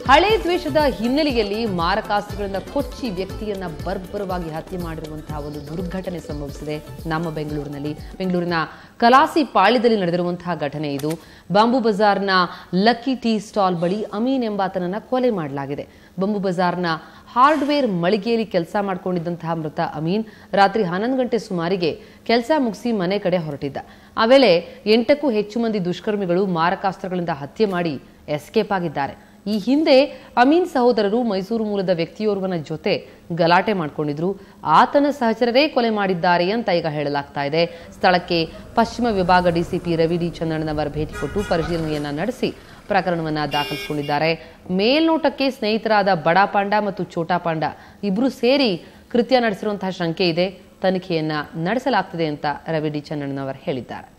ಹಳೆ ದ್ವೇಷದ ಹಿನ್ನೆಲೆಯಲ್ಲಿ ಮಾರಕಾಸ್ತ್ರಗಳಿಂದ ಕೊಚ್ಚಿ ವ್ಯಕ್ತಿಯನ್ನ ಬರ್ಬರವಾಗಿ ಹತ್ಯೆ ಮಾಡಿರುವಂತಹ ಒಂದು ದುರ್ಘಟನೆ ಸಂಭವಿಸಿದೆ ನಮ್ಮ ಬೆಂಗಳೂರಿನಲ್ಲಿ ಬೆಂಗಳೂರಿನ ಕಲಾಸಿ ಪಾಳ್ಯದಲ್ಲಿ ನಡೆದಿರುವಂತಹ ಘಟನೆ ಇದು ಬಾಂಬು ಬಜಾರ್ನ ಲಕ್ಕಿ ಟೀ ಸ್ಟಾಲ್ ಬಳಿ ಅಮೀನ್ ಎಂಬಾತನನ್ನ ಕೊಲೆ ಮಾಡಲಾಗಿದೆ ಬಂಬು ಬಜಾರ್ನ ಹಾರ್ಡ್ವೇರ್ ಮಳಿಗೆಯಲ್ಲಿ ಕೆಲಸ ಮಾಡ್ಕೊಂಡಿದ್ದಂತಹ ಮೃತ ಅಮೀನ್ ರಾತ್ರಿ ಹನ್ನೊಂದು ಗಂಟೆ ಸುಮಾರಿಗೆ ಕೆಲಸ ಮುಗಿಸಿ ಮನೆ ಕಡೆ ಹೊರಟಿದ್ದ ಆ ವೇಳೆ ಎಂಟಕ್ಕೂ ಹೆಚ್ಚು ಮಂದಿ ದುಷ್ಕರ್ಮಿಗಳು ಮಾರಕಾಸ್ತ್ರಗಳಿಂದ ಹತ್ಯೆ ಮಾಡಿ ಎಸ್ಕೇಪ್ ಆಗಿದ್ದಾರೆ ಈ ಹಿಂದೆ ಅಮೀನ್ ಸಹೋದರರು ಮೈಸೂರು ಮೂಲದ ವ್ಯಕ್ತಿಯೋರ್ವನ ಜೊತೆ ಗಲಾಟೆ ಮಾಡ್ಕೊಂಡಿದ್ರು ಆತನ ಸಹಚರರೇ ಕೊಲೆ ಮಾಡಿದ್ದಾರೆ ಅಂತ ಈಗ ಹೇಳಲಾಗ್ತಾ ಇದೆ ಸ್ಥಳಕ್ಕೆ ಪಶ್ಚಿಮ ವಿಭಾಗ ಡಿಸಿಪಿ ರವಿ ಡಿ ಚಂದಣ್ಣನವರ ಭೇಟಿ ಕೊಟ್ಟು ಪರಿಶೀಲನೆಯನ್ನ ನಡೆಸಿ ಪ್ರಕರಣವನ್ನ ದಾಖಲಿಸಿಕೊಂಡಿದ್ದಾರೆ ಮೇಲ್ನೋಟಕ್ಕೆ ಸ್ನೇಹಿತರಾದ ಬಡಾ ಪಾಂಡ ಮತ್ತು ಚೋಟಾ ಪಾಂಡ ಇಬ್ರು ಸೇರಿ ಕೃತ್ಯ ನಡೆಸಿರುವಂತಹ ಶಂಕೆ ಇದೆ ತನಿಖೆಯನ್ನ ನಡೆಸಲಾಗ್ತಿದೆ ಅಂತ ರವಿ ಡಿ ಚಂದಣ್ಣನವರು ಹೇಳಿದ್ದಾರೆ